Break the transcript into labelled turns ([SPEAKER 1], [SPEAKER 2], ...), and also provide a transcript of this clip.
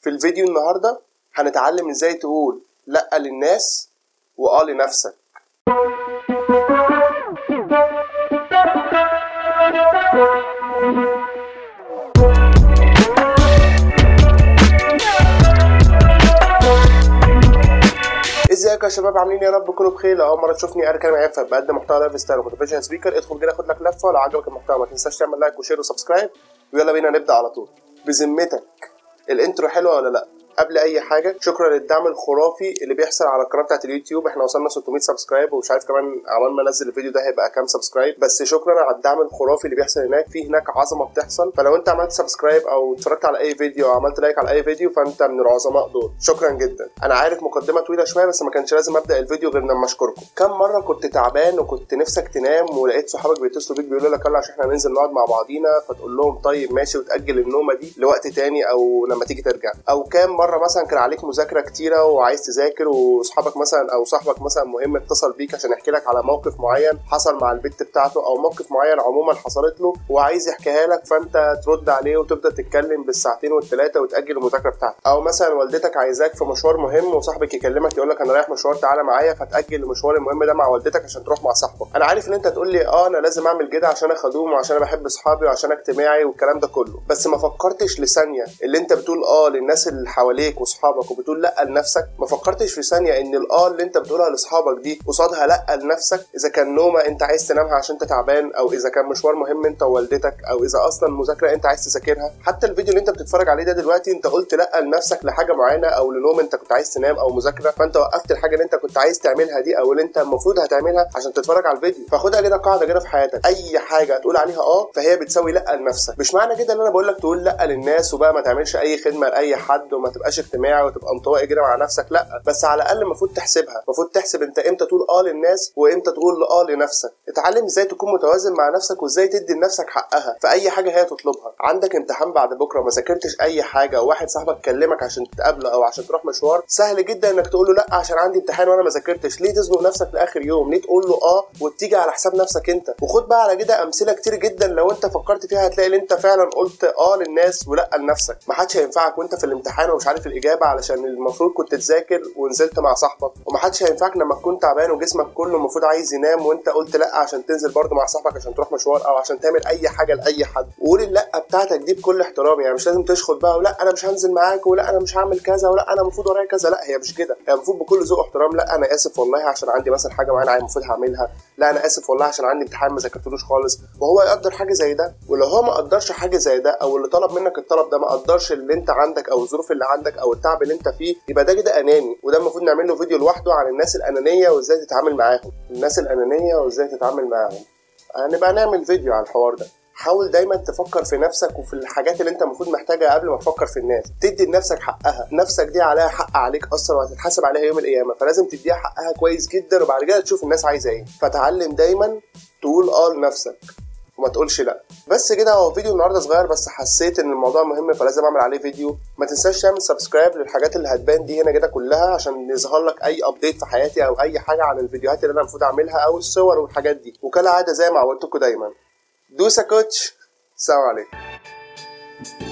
[SPEAKER 1] في الفيديو النهارده هنتعلم ازاي تقول لا للناس واه لنفسك ازيكم يا شباب عاملين إيه؟ يا رب تكونوا بخير لو اول مره تشوفني انا كريم عفه بقدم محتوى لايف ستايل وموتيفيشن سبيكر ادخل كده خد لك لفه لو عجبك المحتوى ما تنساش تعمل لايك وشير وسبسكرايب ويلا بينا نبدا على طول بذمتك الانترو حلوه ولا لا قبل اي حاجه شكرا للدعم الخرافي اللي بيحصل على القناه بتاعت اليوتيوب احنا وصلنا 600 سبسكرايب ومش عارف كمان عمال ما انزل الفيديو ده هيبقى كام سبسكرايب بس شكرا على الدعم الخرافي اللي بيحصل هناك في هناك عظمه بتحصل فلو انت عملت سبسكرايب او اتفرجت على اي فيديو او عملت لايك على اي فيديو فانت من العظماء دول شكرا جدا انا عارف مقدمه طويله شويه بس ما كانش لازم ابدا الفيديو غير لما اشكركم كم مره كنت تعبان وكنت نفسك تنام ولقيت صحابك بيتصلوا بيك بيقولوا لك يلا عشان احنا هننزل نقعد مع بعضينا فتقول لهم طيب ماشي وتاجل النومه دي لوقت تاني او لما تيجي ترجع او كام مره مثلا كان عليك مذاكره كتيره وعايز تذاكر واصحابك مثلا او صاحبك مثلا مهم اتصل بيك عشان يحكي لك على موقف معين حصل مع البت بتاعته او موقف معين عموما حصلت له وعايز يحكيها لك فانت ترد عليه وتبدا تتكلم بالساعتين والثلاثه وتاجل المذاكره بتاعتك او مثلا والدتك عايزاك في مشوار مهم وصاحبك يكلمك يقول لك انا رايح مشوار تعالى معايا فتاجل المشوار المهم ده مع والدتك عشان تروح مع صاحبك انا عارف ان انت تقول لي اه انا لازم اعمل كده عشان اخدوم وعشان انا بحب اصحابي وعشان اجتماعي والكلام ده كله بس ما فكرتش لثانيه اللي انت بتقول اه للناس اللي حواليك واصحابك وبتقول لا لنفسك ما فكرتش في ثانيه ان الاه اللي انت بتقولها لاصحابك دي قصادها لا لنفسك اذا كان نومه انت عايز تنامها عشان انت تعبان او اذا كان مشوار مهم انت ووالدتك او اذا اصلا مذاكره انت عايز تذاكرها حتى الفيديو اللي انت بتتفرج عليه ده دلوقتي انت قلت لا لنفسك لحاجه معينه او لنوم انت كنت عايز تنام او مذاكره فانت وقفت الحاجه اللي انت كنت عايز تعملها دي او اللي انت المفروض هتعملها عشان تتفرج على الفيديو فخدها كده قاعده كده في حياتك اي حاجه هتقول عليها اه فهي بتساوي لا لنفسك مش معنى كده ان انا بقول لك تقول لا للناس وبقى ما تعملش اي خدمه لاي حد وما تبقاش اجتماعي وتبقى انطوائي كده مع نفسك لا بس على الاقل المفروض تحسبها المفروض تحسب انت امتى تقول اه للناس وامتى تقول اه لنفسك اتعلم ازاي تكون متوازن مع نفسك وازاي تدي لنفسك حقها في اي حاجه هي تطلبها عندك امتحان بعد بكره ما ذاكرتش اي حاجه او واحد صاحبك كلمك عشان تتقابله او عشان تروح مشوار سهل جدا انك تقول له لا عشان عندي امتحان وانا ما ذاكرتش ليه تزنق نفسك لاخر يوم ليه تقول له اه وتيجي على حساب نفسك انت وخد بقى على كده امثله كتير جدا لو انت فكرت فيها هتلاقي ان انت فعلا قلت اه للناس ولا لنفسك ما حدش هينفعك وانت في الامتحان ومش عارف الاجابه علشان المفروض كنت تذاكر ونزلت مع صاحبك وما حدش هينفعك لما تكون تعبان وجسمك كله المفروض عايز ينام وانت قلت لا عشان تنزل برضه مع صاحبك عشان تروح مشوار او عشان تعمل اي حاجه لاي حد وقول اللا بتاعتك دي بكل احترام يعني مش لازم تشخط بقى ولا انا مش هنزل معاك ولا انا مش هعمل كذا ولا انا المفروض ورايا كذا لا هي مش كده هي المفروض بكل ذوق واحترام لا انا اسف والله عشان عندي مثلا حاجه معينه المفروض هعملها لا انا اسف والله عشان عندي امتحان ما ذاكرتلوش خالص وهو يقدر حاجه زي ده ولو هو ما قدرش حاجه زي ده او اللي طلب منك الطلب ده ما قدرش اللي انت عندك او الظروف اللي عندك او التعب اللي انت فيه يبقى ده كده اناني وده المفروض نعمل له فيديو لوحده عن الناس الانانيه وازاي تتعامل معاهم الناس الانانيه وازاي تتعامل معاهم هنبقى نعمل فيديو على الحوار ده حاول دايما تفكر في نفسك وفي الحاجات اللي انت المفروض محتاجها قبل ما تفكر في الناس تدي لنفسك حقها نفسك دي عليها حق عليك اصلا وهتتحاسب عليها يوم القيامه فلازم تديها حقها كويس جدا وبعد كده تشوف الناس عايزه ايه فتعلم دايما تقول اه لنفسك وما تقولش لا بس كده هو فيديو النهارده صغير بس حسيت ان الموضوع مهم فلازم اعمل عليه فيديو ما تنساش تعمل سبسكرايب للحاجات اللي هتبان دي هنا كده كلها عشان يظهر لك اي ابديت في حياتي او اي حاجه عن الفيديوهات اللي انا المفروض اعملها او الصور والحاجات دي وكالعاده زي ما عودتكم دايما دوسا كوتش السلام عليكم